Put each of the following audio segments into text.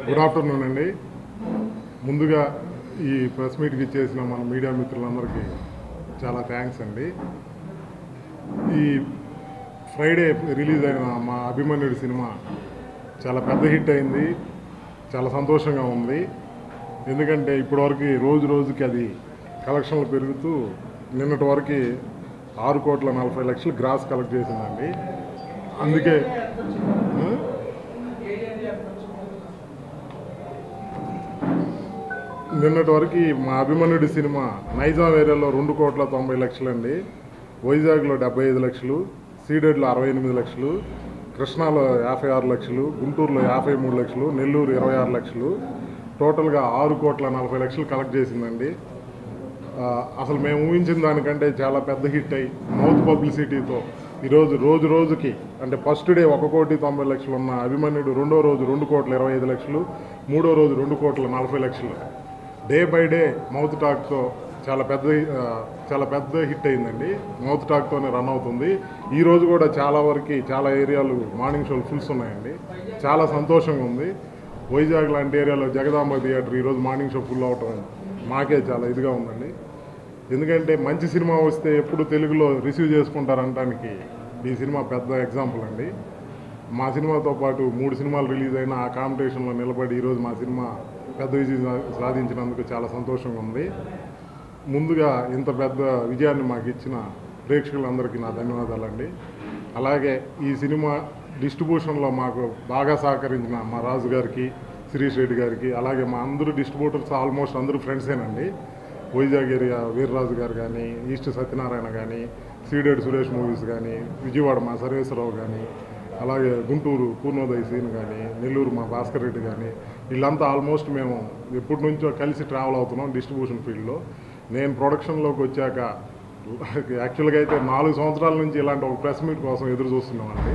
Good afternoon అండి ముందుగా ఈ ప్రెస్ మీట్కి ఇచ్చేసిన మన మీడియా మిత్రులందరికీ చాలా థ్యాంక్స్ అండి ఈ ఫ్రైడే రిలీజ్ అయిన మా అభిమన్యుడి సినిమా చాలా పెద్ద హిట్ అయింది చాలా సంతోషంగా ఉంది ఎందుకంటే ఇప్పటివరకు రోజు రోజుకి అది కలెక్షన్లు పెరుగుతూ నిన్నటి వరకు ఆరు కోట్ల నలభై లక్షలు గ్రాస్ కలెక్ట్ చేసిందండి అందుకే ఆ? నిన్నటి వరకు మా అభిమన్యుడి సినిమా నైజాం ఏరియాలో రెండు కోట్ల తొంభై లక్షలండి వైజాగ్లో డెబ్బై ఐదు లక్షలు సీడెడ్లో అరవై ఎనిమిది లక్షలు కృష్ణాలో యాభై ఆరు లక్షలు గుంటూరులో యాభై మూడు లక్షలు నెల్లూరు ఇరవై ఆరు లక్షలు టోటల్గా ఆరు కోట్ల నలభై లక్షలు కలెక్ట్ చేసిందండి ఆ, అసలు మేము ఊహించిన దానికంటే చాలా పెద్ద హిట్ అయ్యి మౌత్ పబ్లిసిటీతో ఈరోజు రోజు రోజుకి అంటే ఫస్ట్ డే ఒక కోటి తొంభై లక్షలు ఉన్న అభిమన్యుడు రెండో రోజు రెండు కోట్ల ఇరవై ఐదు లక్షలు మూడో రోజు రెండు కోట్ల నలభై లక్షలు డే బై డే మౌత్ టాక్తో చాలా పెద్ద ఆ, చాలా పెద్ద హిట్ అయిందండి మౌత్ టాక్తోనే రన్ అవుతుంది ఈ రోజు కూడా చాలా వరకు చాలా ఏరియాలు మార్నింగ్ షోలు ఫుల్స్ ఉన్నాయండి చాలా సంతోషంగా ఉంది వైజాగ్ లాంటి ఏరియాలో జగదాంబ థియేటర్ ఈరోజు మార్నింగ్ షో ఫుల్ అవటం మాకే చాలా ఇదిగా ఉందండి ఎందుకంటే మంచి సినిమా వస్తే ఎప్పుడు తెలుగులో రిసీవ్ చేసుకుంటారనడానికి ఈ సినిమా పెద్ద ఎగ్జాంపుల్ అండి మా సినిమాతో పాటు మూడు సినిమాలు రిలీజ్ అయిన ఆ కాంపిటీషన్లో నిలబడి ఈరోజు మా సినిమా పెద్ద విజయం సా- సాధించినందుకు చాలా సంతోషంగా ఉంది ముందుగా ఇంత పెద్ద విజయాన్ని మాకు ఇచ్చిన ప్రేక్షకులందరికీ నా ధన్యవాదాలండి అలాగే ఈ సినిమా డిస్ట్రిబ్యూషన్లో మాకు బాగా సహకరించిన మా రాజు గారికి శిరీష్ రెడ్డి గారికి అలాగే మా అందరూ డిస్ట్రిబ్యూటర్స్ ఆల్మోస్ట్ అందరూ ఫ్రెండ్సేనండి వైజాగ్ ఏరియా వీర్రాజు గారు కానీ ఈస్ట్ సత్యనారాయణ కానీ సీడెడ్ సురేష్ మూవీస్ కానీ విజయవాడ మా సర్వేశ్వరరావు కానీ అలాగే గుంటూరు పూర్ణోదయ సీన్ కానీ నెల్లూరు మా భాస్కర్ రెడ్డి కానీ వీళ్ళంతా ఆల్మోస్ట్ మేము ఎప్పటి నుంచో కలిసి ట్రావెల్ అవుతున్నాం డిస్ట్రిబ్యూషన్ ఫీల్డ్లో నేను ప్రొడక్షన్లోకి వచ్చాక యాక్చువల్గా అయితే నాలుగు సంవత్సరాల నుంచి ఇలాంటి ఒక ప్రెస్ మీట్ కోసం ఎదురు చూస్తున్నామండి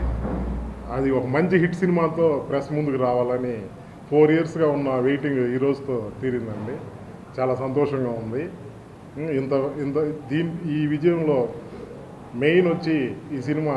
అది ఒక మంచి హిట్ సినిమాతో ప్రెస్ ముందుకు రావాలని ఫోర్ ఇయర్స్గా ఉన్న వెయిటింగ్ ఈ రోజుతో తీరిందండి చాలా సంతోషంగా ఉంది ఉమ్, ఇంత ఇంత దీని ఈ విజయంలో మెయిన్ వచ్చి ఈ సినిమా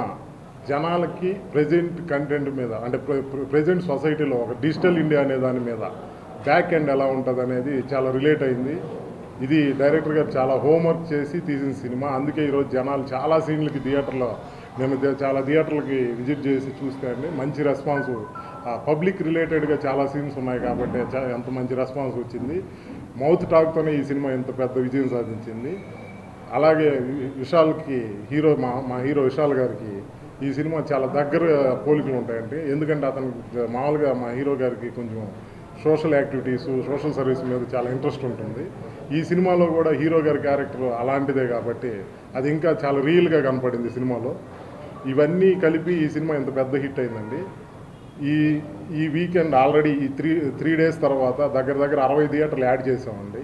జనాలకి ప్రజెంట్ కంటెంట్ మీద అంటే ప్రజెంట్ సొసైటీలో ఒక డిజిటల్ ఇండియా అనే దాని మీద బ్యాక్ ఎండ్ ఎలా ఉంటుంది అనేది చాలా రిలేట్ అయింది ఇది డైరెక్టర్ గారు చాలా హోంవర్క్ చేసి తీసిన సినిమా అందుకే ఈరోజు జనాలు చాలా సీన్లకి థియేటర్లో నేను థి- చాలా థియేటర్లకి విజిట్ చేసి చూస్తే అండి మంచి రెస్పాన్స్ పబ్లిక్ రిలేటెడ్గా చాలా సీన్స్ ఉన్నాయి కాబట్టి చా- ఎంత మంచి రెస్పాన్స్ వచ్చింది మౌత్ టాక్తోనే ఈ సినిమా ఇంత పెద్ద విజయం సాధించింది అలాగే వి- విశాల్కి హీరో మా మా హీరో విశాల్ గారికి ఈ సినిమా చాలా దగ్గర పోలికలు ఉంటాయండి ఎందుకంటే అతను మామూలుగా మా హీరో గారికి కొంచెం సోషల్ యాక్టివిటీస్ సోషల్ సర్వీస్ మీద చాలా ఇంట్రెస్ట్ ఉంటుంది ఈ సినిమాలో కూడా హీరో గారి క్యారెక్టర్ అలాంటిదే కాబట్టి అది ఇంకా చాలా రియల్గా కనపడింది సినిమాలో ఇవన్నీ కలిపి ఈ సినిమా ఇంత పెద్ద హిట్ అయిందండి ఈ ఈ వీకెండ్ ఆల్రెడీ ఈ త్రీ త్రీ డేస్ తర్వాత దగ్గర దగ్గర అరవై థియేటర్లు యాడ్ చేసామండి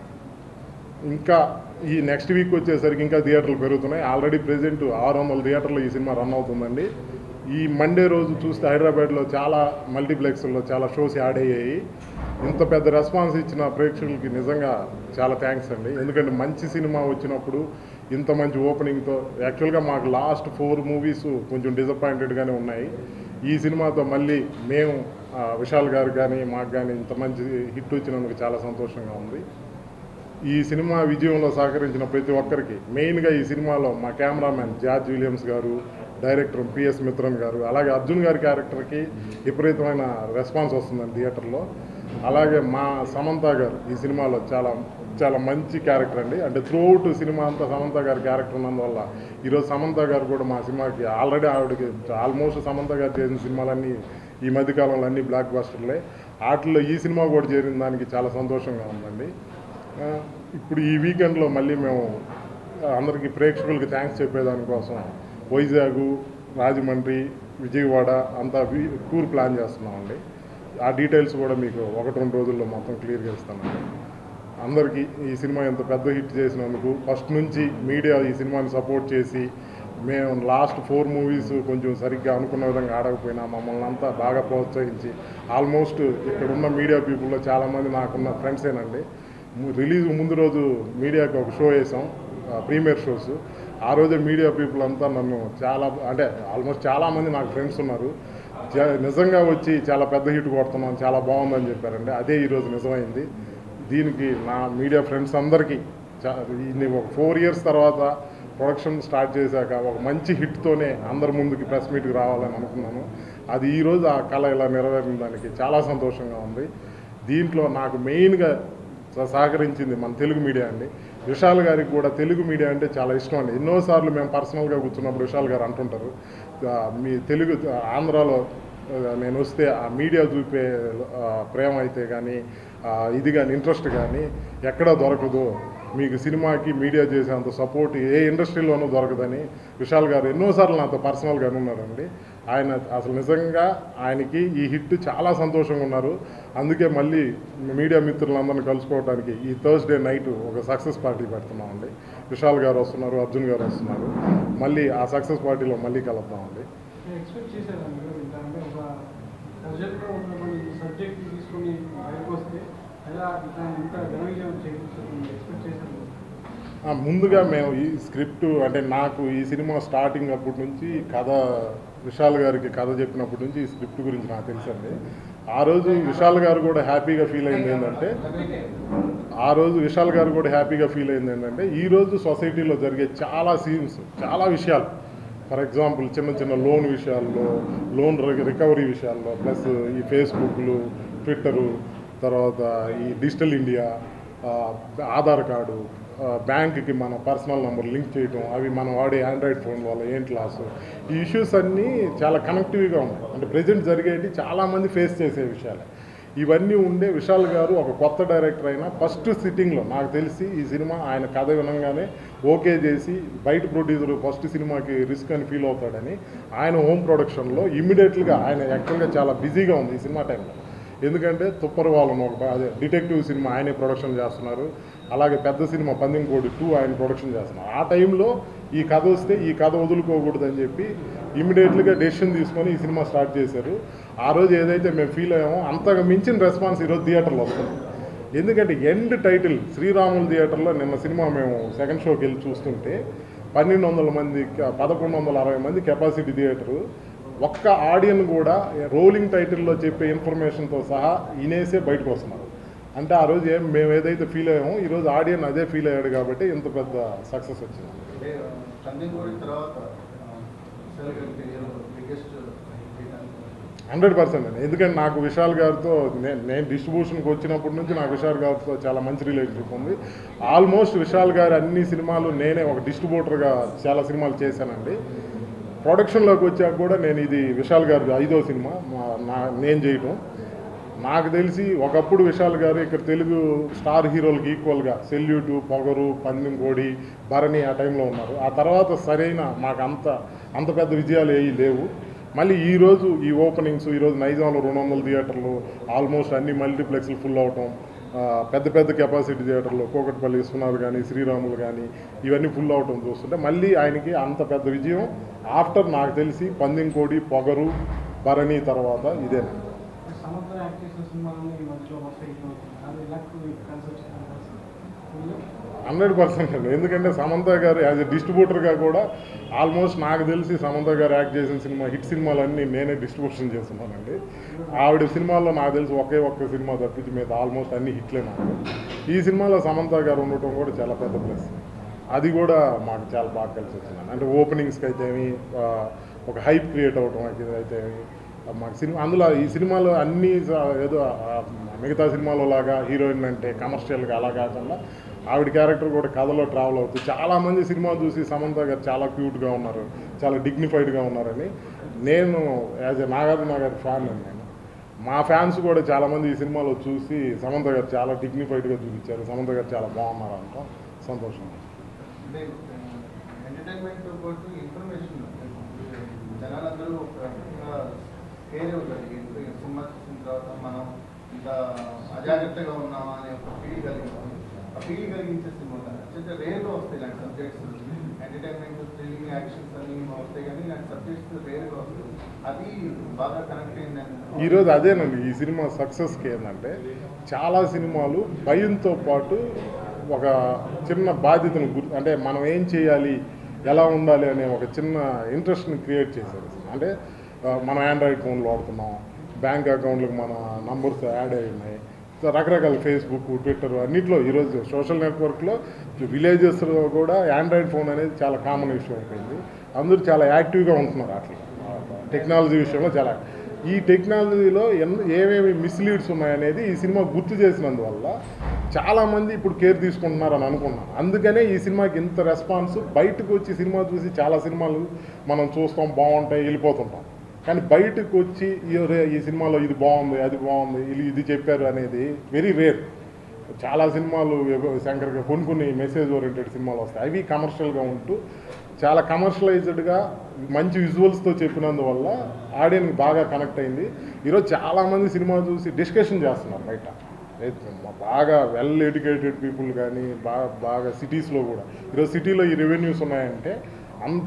ఇంకా ఈ నెక్స్ట్ వీక్ వచ్చేసరికి ఇంకా థియేటర్లు పెరుగుతున్నాయి ఆల్రెడీ ప్రెజెంట్ ఆరు వందల థియేటర్లు ఈ సినిమా రన్ అవుతుందండి ఈ మండే రోజు చూస్తే హైదరాబాద్లో చాలా మల్టీప్లెక్స్లో చాలా షోస్ యాడ్ అయ్యాయి ఇంత పెద్ద రెస్పాన్స్ ఇచ్చిన ప్రేక్షకులకి నిజంగా చాలా థ్యాంక్స్ అండి ఎందుకంటే మంచి సినిమా వచ్చినప్పుడు ఇంత మంచి ఓపెనింగ్తో యాక్చువల్గా మాకు లాస్ట్ ఫోర్ మూవీస్ కొంచెం డిసప్పాయింటెడ్గానే ఉన్నాయి ఈ సినిమాతో మళ్ళీ మేము ఆ, విశాల్ గారు కానీ మాకు కానీ ఇంత మంచి హిట్ వచ్చినందుకు చాలా సంతోషంగా ఉంది ఈ సినిమా విజయంలో సహకరించిన ప్రతి ఒక్కరికి మెయిన్గా ఈ సినిమాలో మా కెమెరామ్యాన్ జార్జ్ విలియమ్స్ గారు డైరెక్టర్ పిఎస్ మిత్రన్ గారు అలాగే అర్జున్ గారి క్యారెక్టర్కి విపరీతమైన రెస్పాన్స్ వస్తుందండి థియేటర్లో అలాగే మా సమంత గారు ఈ సినిమాలో చాలా చాలా మంచి క్యారెక్టర్ అండి అంటే త్రూఅవుట్ సినిమా అంతా సమంత గారి క్యారెక్టర్ ఉన్నందువల్ల ఈరోజు సమంత గారు కూడా మా సినిమాకి ఆల్రెడీ ఆవిడకి ఆల్మోస్ట్ సమంత గారు చేసిన సినిమాలన్నీ ఈ మధ్యకాలంలో అన్ని బ్లాక్ బస్టర్లే వాటిల్లో ఈ సినిమా కూడా చేరిన దానికి చాలా సంతోషంగా ఉందండి ఆ, ఇప్పుడు ఈ వీకెండ్లో మళ్ళీ మేము ఆ, అందరికీ ప్రేక్షకులకి థ్యాంక్స్ చెప్పేదానికోసం వైజాగ్ రాజమండ్రి విజయవాడ అంతా వీ- టూర్ ప్లాన్ చేస్తున్నామండి ఆ డీటెయిల్స్ కూడా మీకు ఒకటి రెండు రోజుల్లో మొత్తం క్లియర్గా ఇస్తానండి అందరికీ ఈ సినిమా ఇంత పెద్ద హిట్ చేసినందుకు ఫస్ట్ నుంచి మీడియా ఈ సినిమాని సపోర్ట్ చేసి మేము లాస్ట్ ఫోర్ మూవీస్ కొంచెం సరిగ్గా అనుకున్న విధంగా ఆడకపోయినా మమ్మల్ని అంతా బాగా ప్రోత్సహించి ఆల్మోస్ట్ ఇక్కడ ఉన్న మీడియా పీపుల్లో చాలామంది నాకున్న ఫ్రెండ్సేనండి రిలీజ్ ముందు రోజు మీడియాకి ఒక షో వేసాం ప్రీమియర్ షోస్ ఆ రోజే మీడియా పీపుల్ అంతా నన్ను చాలా అంటే ఆల్మోస్ట్ చాలామంది నాకు ఫ్రెండ్స్ ఉన్నారు జ- నిజంగా వచ్చి చాలా పెద్ద హిట్ కొడుతున్నాం చాలా బాగుందని చెప్పారండి అదే ఈరోజు నిజమైంది దీనికి నా మీడియా ఫ్రెండ్స్ అందరికీ చా- ఇది ఒక ఫోర్ ఇయర్స్ తర్వాత ప్రొడక్షన్ స్టార్ట్ చేశాక ఒక మంచి హిట్తోనే అందరి ముందుకి ప్రెస్ మీట్కి రావాలని అనుకున్నాను అది ఈరోజు ఆ కళ ఇలా నెరవేరిన దానికి చాలా సంతోషంగా ఉంది దీంట్లో నాకు మెయిన్గా స- సహకరించింది మన తెలుగు మీడియా అండి విశాల్ గారికి కూడా తెలుగు మీడియా అంటే చాలా ఇష్టం అండి ఎన్నోసార్లు మేము పర్సనల్గా కూర్చున్నప్పుడు విశాల్ గారు అంటుంటారు "ఆ, మీ తెలుగు ఆంధ్రాలో ఆ, నేను వస్తే ఆ మీడియా చూపే ఆ, ప్రేమ అయితే కానీ ఆ, ఇది కానీ ఇంట్రెస్ట్ కానీ ఎక్కడా దొరకదు మీకు సినిమాకి మీడియా చేసేంత సపోర్ట్ ఏ ఇండస్ట్రీలోనూ దొరకదని విశాల్ గారు ఎన్నోసార్లు నాతో పర్సనల్గా ఉన్నారండి ఆయన అసలు నిజంగా ఆయనకి ఈ హిట్ చాలా సంతోషంగా ఉన్నారు అందుకే మళ్ళీ మీడియా మిత్రులందరినీ కలుసుకోవడానికి ఈ థర్స్డే నైట్ ఒక సక్సెస్ పార్టీ పెడుతున్నామండి విశాల్ గారు వస్తున్నారు అర్జున్ గారు వస్తున్నారు మళ్ళీ ఆ సక్సెస్ పార్టీలో మళ్ళీ కలుద్దామండి నేను ఎక్స్పెక్ట్ చేశాను మీరు ఇంత అంటే ఒక ప్రజెంట్లో ఉన్నటువంటి సబ్జెక్ట్ తీసుకొని బయటకు వస్తే ఎలా ఇట్లా ఇంత ఘన విజయం చేయించారు ఎక్స్పెక్ట్ చేశాను ఆ, ముందుగా మేము ఈ స్క్రిప్ట్ అంటే నాకు ఈ సినిమా స్టార్టింగ్ అప్పటి నుంచి కథ విశాల్ గారికి కథ చెప్పినప్పటి నుంచి ఈ స్క్రిప్ట్ గురించి నాకు తెలుసండి ఆ రోజు విశాల్ గారు కూడా హ్యాపీగా ఫీల్ అయింది ఏంటంటే ఆ రోజు విశాల్ గారు కూడా హ్యాపీగా ఫీల్ అయింది ఏంటంటే ఈ రోజు సొసైటీలో జరిగే చాలా సీన్స్ చాలా విషయాలు ఫర్ ఎగ్జాంపుల్ చిన్న చిన్న లోన్ విషయాల్లో లోన్ రికవరీ విషయాల్లో ప్లస్ ఈ ఫేస్బుక్లు ట్విట్టరు తర్వాత ఈ డిజిటల్ ఇండియా ఆ, ఆధార్ కార్డు ఆ, బ్యాంక్కి మన పర్సనల్ నెంబర్ లింక్ చేయటం అవి మనం వాడే ఆండ్రాయిడ్ ఫోన్ వల్ల ఏంటి లాస్ ఈ ఇష్యూస్ అన్నీ చాలా కనెక్టివ్గా ఉన్నాయి అంటే ప్రజెంట్ జరిగేటి చాలామంది ఫేస్ చేసే విషయాలే ఇవన్నీ ఉండే విశాల్ గారు ఒక కొత్త డైరెక్టర్ అయినా ఫస్ట్ సిట్టింగ్లో నాకు తెలిసి ఈ సినిమా ఆయన కథ వినంగానే ఓకే చేసి బయట ప్రొడ్యూసర్ ఫస్ట్ సినిమాకి రిస్క్ అని ఫీల్ అవుతాడని ఆయన హోమ్ ప్రొడక్షన్లో ఇమ్మీడియట్గా ఆయన యాక్చువల్గా చాలా బిజీగా ఉంది ఈ సినిమా టైంలో ఎందుకంటే తుప్పర్ వాళ్ళను ఒక బా- అదే డిటెక్టివ్ సినిమా ఆయనే ప్రొడక్షన్ చేస్తున్నారు అలాగే పెద్ద సినిమా పందింకోడి టూ ఆయన ప్రొడక్షన్ చేస్తున్నారు ఆ టైంలో ఈ కథ వస్తే ఈ కథ వదులుకోకూడదని చెప్పి ఇమీడియట్లీగా డెసిషన్ తీసుకొని ఈ సినిమా స్టార్ట్ చేశారు ఆ రోజు ఏదైతే మేము ఫీల్ అయ్యామో అంతగా మించిన రెస్పాన్స్ ఈరోజు థియేటర్లో వస్తుంది ఎందుకంటే ఎండ్ టైటిల్ శ్రీరాములు థియేటర్లో నిన్న సినిమా మేము సెకండ్ షోకి వెళ్ళి చూస్తుంటే పన్నెండు వందల మంది పదకొండు వందల అరవై మంది కెపాసిటీ థియేటరు ఒక్క ఆడియన్ కూడా రోలింగ్ టైటిల్లో చెప్పే ఇన్ఫర్మేషన్తో సహా ఇనేసే బయటకు వస్తున్నారు అంటే ఆ రోజు ఏం మేము ఏదైతే ఫీల్ అయ్యామో ఈరోజు ఆడియన్ అదే ఫీల్ అయ్యాడు కాబట్టి ఇంత పెద్ద సక్సెస్ వచ్చింది అంటే చందీగూడి తర్వాత బిగ్గెస్ట్ హండ్రెడ్ పర్సెంట్ అండి ఎందుకంటే నాకు విశాల్ గారితో నేను నేను డిస్ట్రిబ్యూషన్కి వచ్చినప్పటి నుంచి నాకు విశాల్ గారితో చాలా మంచి రిలేషన్షిప్ ఉంది ఆల్మోస్ట్ విశాల్ గారి అన్ని సినిమాలు నేనే ఒక డిస్ట్రిబ్యూటర్గా చాలా సినిమాలు చేశానండి ప్రొడక్షన్లోకి వచ్చాక కూడా నేను ఇది విశాల్ గారి ఐదో సినిమా మా- నా నేను చేయటం నాకు తెలిసి ఒకప్పుడు విశాల్ గారు ఇక్కడ తెలుగు స్టార్ హీరోలకి ఈక్వల్గా సెల్యూటు పొగరు పందెం కోడి భరణి ఆ టైంలో ఉన్నారు ఆ తర్వాత సరైన మాకు అంత అంత పెద్ద విజయాలు ఏవి లేవు మళ్ళీ ఈరోజు ఈ ఓపెనింగ్స్ ఈరోజు నైజాంలో రెండు వందల థియేటర్లు ఆల్మోస్ట్ అన్ని మల్టీప్లెక్స్లు ఫుల్ అవటం ఆ, పెద్ద పెద్ద కెపాసిటీ థియేటర్లు కోకట్పల్లి విశ్వనాథ్ కానీ శ్రీరాములు కానీ ఇవన్నీ ఫుల్ అవటం చూస్తుంటే మళ్ళీ ఆయనకి అంత పెద్ద విజయం ఆఫ్టర్ నాకు తెలిసి పందెంకోడి పొగరు భరణి తర్వాత ఇదేనా సమంత యాక్ట్ చేసిన సినిమాలని ఈ మధ్యలో వస్తాయి అది లక్ కలిసి వచ్చిన హండ్రెడ్ పర్సెంట్ అండి ఎందుకంటే సమంత గారు యాజ్ ఎ డిస్ట్రిబ్యూటర్గా కూడా ఆల్మోస్ట్ నాకు తెలిసి సమంత గారు యాక్ట్ చేసిన సినిమా హిట్ సినిమాలన్నీ నేనే డిస్ట్రిబ్యూషన్ చేస్తున్నానండి ఆవిడ సినిమాల్లో నాకు తెలిసి ఒకే ఒక్క సినిమా తప్పించి మీద ఆల్మోస్ట్ అన్ని హిట్లే నాకు ఈ సినిమాలో సమంత గారు ఉండటం కూడా చాలా పెద్ద ప్లస్ అది కూడా మాకు చాలా బాగా కలిసి వచ్చిందండి అంటే ఓపెనింగ్స్కి అయితేమి ఆ, ఒక హైప్ క్రియేట్ అవ్వటం అయితే అయితేమి మాకు సినిమా అందులో ఈ సినిమాలో అన్ని స- ఏదో ఆ, మిగతా సినిమాలో లాగా హీరోయిన్ అంటే కమర్షియల్గా అలా కాకుండా ఆవిడ క్యారెక్టర్ కూడా కథలో ట్రావెల్ అవుతుంది చాలామంది సినిమా చూసి సమంత గారు చాలా క్యూట్గా ఉన్నారు చాలా డిగ్నిఫైడ్గా ఉన్నారని నేను యాజ్ ఎ నాగార్జున గారి ఫ్యాన్ అండి నేను మా ఫ్యాన్స్ కూడా చాలామంది ఈ సినిమాలో చూసి సమంత గారు చాలా డిగ్నిఫైడ్గా చూపించారు సమంత గారు చాలా బాగున్నారు అంట సంతోషం అంటే ఎంటర్టైన్మెంట్ పాటు ఇన్ఫర్మేషన్ జనాలందరూ ఒక రకంగా కేర్ అవుతారు ఈ సినిమా చూసిన తర్వాత మనం ఇంత అజాగ్రత్తగా ఉన్నామా అనే ఒక ఫీల్ కలిగింది ఆ ఫీల్ కలిగించే సినిమా అంటే రేర్గా వస్తాయి ఇలాంటి సబ్జెక్ట్స్ ఎంటర్టైన్మెంట్ థ్రిల్లింగ్ యాక్షన్స్ అన్ని వస్తాయి కానీ ఇలాంటి సబ్జెక్ట్స్ రేర్గా వస్తాయి అది బాగా కనెక్ట్ అయిందని ఈరోజు అదేనండి ఈ సినిమా సక్సెస్కి ఏంటంటే చాలా సినిమాలు భయంతో పాటు ఒక చిన్న బాధ్యతను గుర్తు అంటే మనం ఏం చేయాలి ఎలా ఉండాలి అనే ఒక చిన్న ఇంట్రెస్ట్ని క్రియేట్ చేశారు అంటే ఆ, మనం ఆండ్రాయిడ్ ఫోన్లు వాడుతున్నాం బ్యాంక్ అకౌంట్లకు మన నంబర్స్ యాడ్ అయి ఉన్నాయి సో రకరకాల ఫేస్బుక్ ట్విట్టర్ అన్నిట్లో ఈరోజు సోషల్ నెట్వర్క్లో విలేజెస్లో కూడా ఆండ్రాయిడ్ ఫోన్ అనేది చాలా కామన్ విషయం అయిపోయింది అందరూ చాలా యాక్టివ్గా ఉంటున్నారు అట్లా టెక్నాలజీ విషయంలో చాలా ఈ టెక్నాలజీలో ఎన్ ఏమేమి మిస్లీడ్స్ ఉన్నాయనేది ఈ సినిమా గుర్తు చేసినందువల్ల చాలామంది ఇప్పుడు కేర్ తీసుకుంటున్నారు అని అనుకున్నాను అందుకనే ఈ సినిమాకి ఇంత రెస్పాన్స్ బయటకు వచ్చి సినిమా చూసి చాలా సినిమాలు మనం చూస్తాం బాగుంటాయి వెళ్ళిపోతుంటాం కానీ బయటకు వచ్చి ఈ రే- ఈ సినిమాలో ఇది బాగుంది అది బాగుంది ఇది ఇది చెప్పారు అనేది వెరీ రేర్ చాలా సినిమాలు ఎవ- శంకర్ గారు కొన్ని కొన్ని మెసేజ్ ఓరియంటెడ్ సినిమాలు వస్తాయి అవి కమర్షియల్గా ఉంటూ చాలా కమర్షియలైజ్డ్గా మంచి విజువల్స్తో చెప్పినందువల్ల ఆడియన్కి బాగా కనెక్ట్ అయింది ఈరోజు చాలామంది సినిమా చూసి డిస్కషన్ చేస్తున్నారు బయట ఏ- బాగా వెల్ ఎడ్యుకేటెడ్ పీపుల్ కానీ బాగా బాగా సిటీస్లో కూడా ఈరోజు సిటీలో ఈ రెవెన్యూస్ ఉన్నాయంటే అంత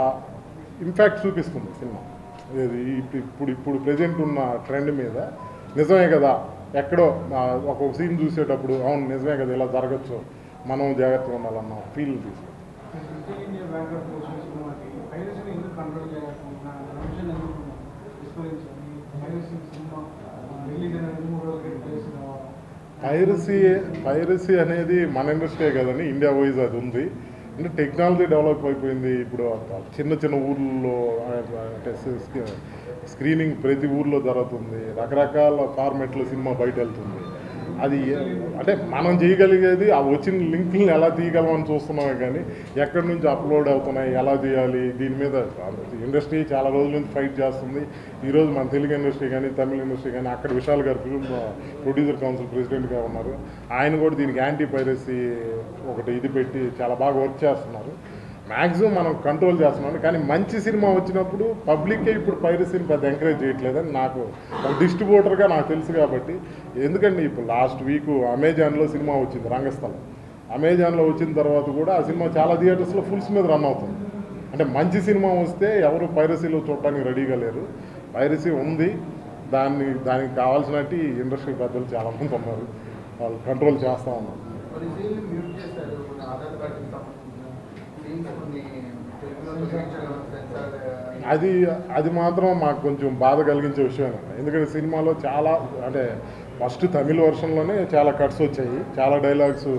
ఇంపాక్ట్ చూపిస్తుంది సినిమా ఇది ఇప్పు- ఇప్పుడు ఇప్పుడు ప్రజెంట్ ఉన్న ట్రెండ్ మీద నిజమే కదా ఎక్కడో ఆ, ఒక్కొక్క సీన్ చూసేటప్పుడు అవును నిజమే కదా ఇలా జరగచ్చు మనం జాగ్రత్తగా ఉండాలన్న ఫీల్ తీసుకుంటాం డిజిటల్ ఇండియా బ్యాక్గ్రౌండ్ వచ్చిన సినిమాకి పైరసీని ఎందుకు కంట్రోల్ చేయలేకపోతున్నా అంశం ఎందుకు విస్మరించాలి పైరసీ సినిమా రిలీజ్ అయిన రెండు మూడు రోజులకి ప్లేస్ కావాలి పైరసీ పైరసీ అనేది మన ఇండస్ట్రీ కదండి ఇండియా వైజ్ అది ఉంది అంటే టెక్నాలజీ డెవలప్ అయిపోయింది ఇప్పుడు చిన్న చిన్న ఊర్లలో అంటే స్క్రీనింగ్ ప్రతి ఊర్లో జరుగుతుంది రకరకాల ఫార్మెట్లో సినిమా బయట వెళ్తుంది అది ఏ- అంటే మనం చేయగలిగేది ఆ వచ్చిన లింక్ని ఎలా తీయగలమని చూస్తున్నామే కానీ ఎక్కడి నుంచి అప్లోడ్ అవుతున్నాయి ఎలా తీయాలి దీని మీద ఇండస్ట్రీ చాలా రోజుల నుంచి ఫైట్ చేస్తుంది ఈరోజు మన తెలుగు ఇండస్ట్రీ కానీ తమిళ ఇండస్ట్రీ కానీ అక్కడ విశాల్ గారు ఫిల్మ్ ప్రొడ్యూసర్ కౌన్సిల్ ప్రెసిడెంట్గా ఉన్నారు ఆయన కూడా దీనికి యాంటీ పైరసీ ఒకటి ఇది పెట్టి చాలా బాగా వర్క్ చేస్తున్నారు మ్యాక్సిమం మనం కంట్రోల్ చేస్తున్నాం కానీ మంచి సినిమా వచ్చినప్పుడు పబ్లిక్కే ఇప్పుడు పైరసీని పెద్ద ఎంకరేజ్ చేయట్లేదని నాకు ఒక డిస్ట్రిబ్యూటర్గా నాకు తెలుసు కాబట్టి ఎందుకంటే ఇప్పుడు లాస్ట్ వీక్ అమెజాన్లో సినిమా వచ్చింది రంగస్థలం అమెజాన్లో వచ్చిన తర్వాత కూడా ఆ సినిమా చాలా థియేటర్స్లో ఫుల్స్ మీద రన్ అవుతుంది అంటే మంచి సినిమా వస్తే ఎవరు పైరసీలో చూడటానికి రెడీగా లేరు పైరసీ ఉంది దాన్ని దానికి కావాల్సినట్టు ఇండస్ట్రీ పెద్దలు చాలామంది ఉన్నారు వాళ్ళు కంట్రోల్ చేస్తూ ఉన్నారు కొన్ని సీన్లు మ్యూట్ చేశారు కొన్ని ఆధార్ కార్డుకి సంబంధించిన సీన్స్ కొన్ని తెలుగులో తొలగించడం సెన్సార్ అది అది మాత్రం మాకు కొంచెం బాధ కలిగించే విషయం ఎందుకంటే సినిమాలో చాలా అంటే ఫస్ట్ తమిళ వర్షన్లోనే చాలా కట్స్ వచ్చాయి చాలా డైలాగ్స్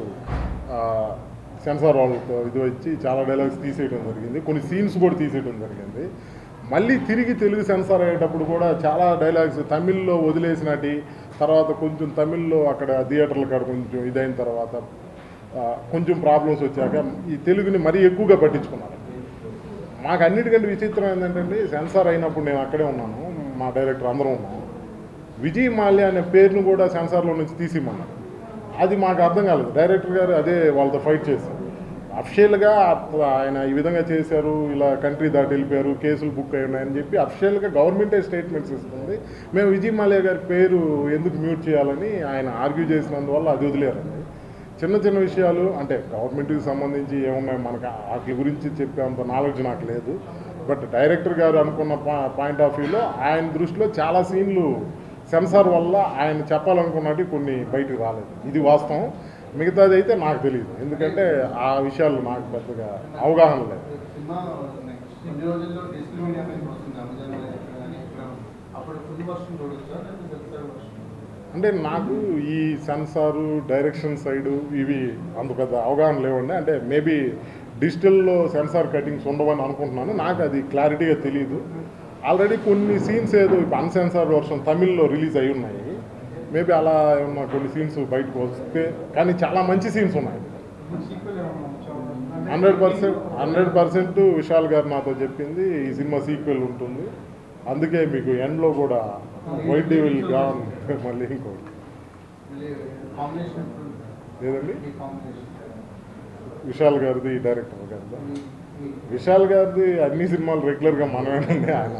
సెన్సార్ వాళ్ళతో ఇది వచ్చి చాలా డైలాగ్స్ తీసేయడం జరిగింది కొన్ని సీన్స్ కూడా తీసేయడం జరిగింది మళ్ళీ తిరిగి తెలుగు సెన్సార్ అయ్యేటప్పుడు కూడా చాలా డైలాగ్స్ తమిళ్లో వదిలేసినటి తర్వాత కొంచెం తమిళ్లో అక్కడ థియేటర్ల కాడ కొంచెం ఇదైన తర్వాత ఆ, కొంచెం ప్రాబ్లమ్స్ వచ్చాక ఈ తెలుగుని మరీ ఎక్కువగా పట్టించుకున్నారు మాకు అన్నిటికంటే విచిత్రం ఏంటంటే సెన్సార్ అయినప్పుడు నేను అక్కడే ఉన్నాను మా డైరెక్టర్ అందరం ఉన్నాము విజయ్ మాల్యా అనే పేరును కూడా సెన్సార్లో నుంచి తీసిమన్నారు అది మాకు అర్థం కాలేదు డైరెక్టర్ గారు అదే వాళ్ళతో ఫైట్ చేశారు అఫిషియల్గా ఆయన ఈ విధంగా చేశారు ఇలా కంట్రీ దాటి వెళ్ళిపోయారు కేసులు బుక్ అయి ఉన్నాయని చెప్పి అఫిషియల్గా గవర్నమెంటే స్టేట్మెంట్స్ ఇస్తుంది మేము విజయ్ మాల్యా గారి పేరు ఎందుకు మ్యూట్ చేయాలని ఆయన ఆర్గ్యూ చేసినందువల్ల అది వదిలేరండి చిన్న చిన్న విషయాలు అంటే గవర్నమెంట్కి సంబంధించి ఏమున్నాయి మనకు వాటి గురించి చెప్పేంత నాలెడ్జ్ నాకు లేదు బట్ డైరెక్టర్ గారు అనుకున్న పా- పాయింట్ ఆఫ్ వ్యూలో ఆయన దృష్టిలో చాలా సీన్లు సెన్సార్ వల్ల ఆయన చెప్పాలనుకున్నట్టు కొన్ని బయటకు రాలేదు ఇది వాస్తవం మిగతాది అయితే నాకు తెలియదు ఎందుకంటే ఆ విషయాలు నాకు పెద్దగా అవగాహన లేదు సినిమా కొన్ని రోజుల్లో డిజిటల్ మీడియా మీద వస్తుంది అమెజాన్ మీద ఎక్కడ కానీ ఎక్కడ అప్పుడు ఫుల్ వర్షన్ చూడొచ్చా లేకపోతే సెన్సార్ వర్షన్ అంటే నాకు ఈ సెన్సారు డైరెక్షన్ సైడు ఇవి అంత పెద్ద అవగాహన లేవండి అంటే మేబీ డిజిటల్లో సెన్సార్ కటింగ్స్ ఉండవని అనుకుంటున్నాను నాకు అది క్లారిటీగా తెలియదు ఆల్రెడీ కొన్ని సీన్స్ ఏదో అన్సెన్సార్ వర్షన్ తమిళ్లో రిలీజ్ అయి ఉన్నాయి మేబీ అలా ఏమన్నా కొన్ని సీన్స్ బయటకు వస్తే కానీ చాలా మంచి సీన్స్ ఉన్నాయి సీక్వెల్ ఏమన్నా వచ్చా? Hundred percent hundred percent Vishal గారు నాతో చెప్పింది ఈ సినిమా సీక్వెల్ ఉంటుంది అందుకే మీకు ఎండ్లో కూడా వైట్ డేవిల్ కావాలి మళ్ళీ ఇంకోటి మళ్ళీ కాంబినేషన్ ఏదండి ఈ కాంబినేషన్ విశాల్ గారిది డైరెక్టర్ గారిది మీ- మీ- విశాల్ గారిది అన్ని సినిమాలు రెగ్యులర్గా మనమేనండి ఆయన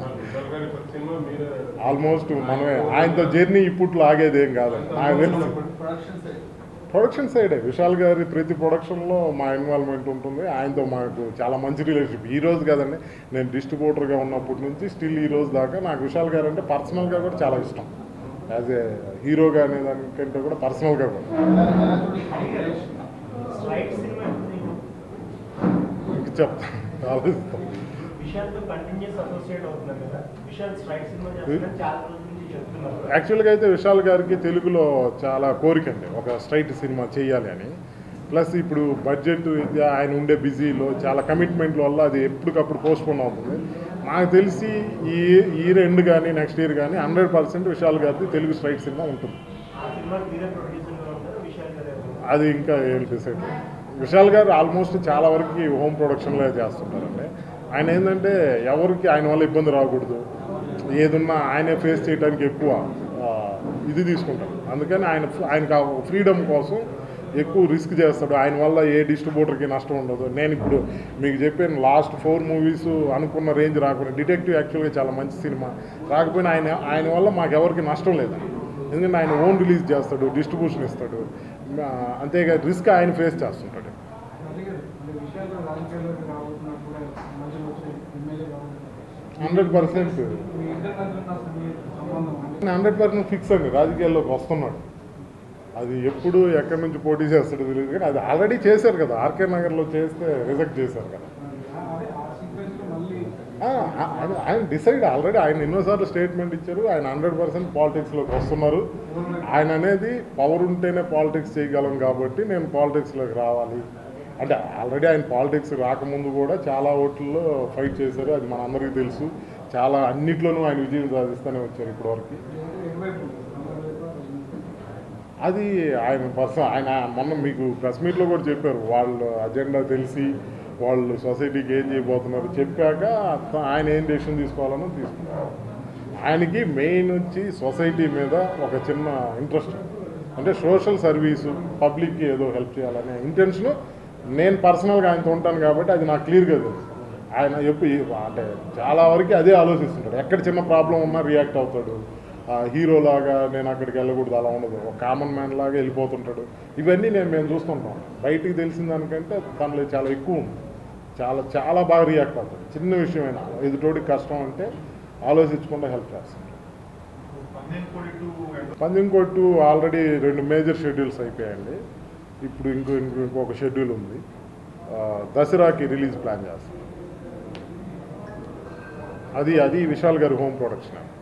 ఆల్మోస్ట్ మనమే ఆయనతో జర్నీ ఇప్పట్లో ఆగేది ఏం కాదండి నాకు తెలుసు ప్రొడక్షన్ సైడ్ ప్రొడక్షన్ సైడే విశాల్ గారి ప్రతి ప్రొడక్షన్లో మా ఇన్వాల్వ్మెంట్ ఉంటుంది ఆయనతో మాకు చాలా మంచి రిలేషన్షిప్ ఈ రోజు కదండి నేను డిస్ట్రిబ్యూటర్గా ఉన్నప్పటి నుంచి స్టిల్ ఈ రోజు దాకా నాకు విశాల్ గారు అంటే పర్సనల్గా కూడా చాలా ఇష్టం యాజ్ ఏ హీరోగా అనే దానికంటే కూడా పర్సనల్గా కూడా ఎలా ఎలా చూడొచ్చు ఇంక చెప్తాను ఆలోచిస్తాం విశాల్తో కంటిన్యూస్ అసోసియేట్ అవుతున్నారు కదా విశాల్ స్ట్రైట్ సినిమా చేస్తున్నారు చాలా రోజుల నుంచి చెప్తున్నారు యాక్చువల్గా అయితే విశాల్ గారికి తెలుగులో చాలా కోరిక అండి ఒక స్ట్రైట్ సినిమా చేయాలి అని ప్లస్ ఇప్పుడు బడ్జెట్ ఇది ఆయన ఉండే బిజీలో చాలా కమిట్మెంట్ల వల్ల అది ఎప్పటికప్పుడు పోస్ట్పోన్ అవుతుంది నాకు తెలిసి ఈ ఈ రెండు కానీ నెక్స్ట్ ఇయర్ కానీ హండ్రెడ్ పర్సెంట్ విశాల్ గారిది తెలుగు స్ట్రైట్ సినిమా ఉంటుంది ఆ సినిమాకి మీరే ప్రొడ్యూసర్గా ఉంటారు విశాల్ గారే అది ఇంకా ఏం డిసైడ్ విశాల్ గారు ఆల్మోస్ట్ చాలా వరకు హోమ్ ప్రొడక్షన్లో చేస్తుంటారండి ఆయన ఏంటంటే ఎవరికి ఆయన వల్ల ఇబ్బంది రాకూడదు ఏదున్నా ఆయనే ఫేస్ చేయడానికి ఎక్కువ ఆ, ఇది తీసుకుంటారు అందుకని ఆయన ఆయనకు ఫ్రీడమ్ కోసం ఎక్కువ రిస్క్ చేస్తాడు ఆయన వల్ల ఏ డిస్ట్రిబ్యూటర్కి నష్టం ఉండదు నేను ఇప్పుడు మీకు చెప్పాను లాస్ట్ ఫోర్ మూవీస్ అనుకున్న రేంజ్ రాకుండా డిటెక్టివ్ యాక్చువల్గా చాలా మంచి సినిమా రాకపోయినా ఆయన ఆయన వల్ల మాకు ఎవరికి నష్టం లేదండి ఎందుకంటే ఆయన ఓన్ రిలీజ్ చేస్తాడు డిస్ట్రిబ్యూషన్ ఇస్తాడు ఆ, అంతేగా రిస్క్ ఆయన ఫేస్ చేస్తుంటాడు అదే కదా అంటే విషయాలు రాజకీయాల్లోకి రాబోతున్నారు కూడా మధ్యలో వచ్చి ఎమ్మెల్యే కావాలి హండ్రెడ్ పర్సెంట్ మీ ఇద్దరి మధ్య ఉన్న మీ సంబంధం అంటే హండ్రెడ్ పర్సెంట్ ఫిక్స్ అండి రాజకీయాల్లోకి వస్తున్నాడు అది ఎప్పుడు ఎక్కడి నుంచి పోటీ చేస్తాడో తెలియదు కానీ అది ఆల్రెడీ చేశారు కదా ఆర్కే నగర్లో చేస్తే రిజెక్ట్ చేశారు కదా అదే ఆ సీక్వెన్స్లో మళ్ళీ ఆ, ఆయన ఆయన డిసైడ్ ఆల్రెడీ ఆయన ఎన్నోసార్లు స్టేట్మెంట్ ఇచ్చారు ఆయన హండ్రెడ్ పర్సెంట్ పాలిటిక్స్లోకి వస్తున్నారు ఆయన అనేది పవర్ ఉంటేనే పాలిటిక్స్ చేయగలం కాబట్టి నేను పాలిటిక్స్లోకి రావాలి అంటే ఆల్రెడీ ఆయన పాలిటిక్స్ రాకముందు కూడా చాలా ఓట్లలో ఫైట్ చేశారు అది మన అందరికీ తెలుసు చాలా అన్నిట్లోనూ ఆయన విజయం సాధిస్తూనే వచ్చారు ఇప్పటివరకు ఎటువైపు అందరివైపు అది ఆయన పర్సన్ ఆయన మొన్న మీకు ప్రెస్ మీట్లో కూడా చెప్పారు వాళ్ళ అజెండా తెలిసి వాళ్ళు సొసైటీకి ఏం చేయబోతున్నారు చెప్పాక త- ఆయన ఏం డెసిషన్ తీసుకోవాలనో తీసుకున్నారు ఆయనకి మెయిన్ వచ్చి సొసైటీ మీద ఒక చిన్న ఇంట్రెస్ట్ అంటే సోషల్ సర్వీసు పబ్లిక్కి ఏదో హెల్ప్ చేయాలనే ఇంటెన్షన్ నేను పర్సనల్గా ఆయనతో ఉంటాను కాబట్టి అది నాకు క్లియర్గా తెలుసు ఆయన ఎప్పుడు అంటే చాలా వరకు అదే ఆలోచిస్తుంటాడు ఎక్కడ చిన్న ప్రాబ్లం ఉన్నా రియాక్ట్ అవుతాడు ఆ, హీరో లాగా నేను అక్కడికి వెళ్ళకూడదు అలా ఉండదు ఒక కామన్ మ్యాన్ లాగా వెళ్ళిపోతుంటాడు ఇవన్నీ నేను మేము చూస్తుంటాం బయటికి తెలిసిన దానికంటే తనలో చాలా ఎక్కువ ఉంది చాలా చాలా బాగా రియాక్ట్ అవుతాడు చిన్న విషయమైనా ఎదుటోడికి కష్టం అంటే ఆలోచించకుండా హెల్ప్ చేస్తాడు పందెంకోట్టు ఆల్రెడీ రెండు మేజర్ షెడ్యూల్స్ అయిపోయాయండి ఇప్పుడు ఇంకో ఇంకో ఇంకొక షెడ్యూల్ ఉంది ఆ, దసరాకి రిలీజ్ ప్లాన్ చేస్తాం అది అది విశాల్ గారి హోమ్ ప్రొడక్షన్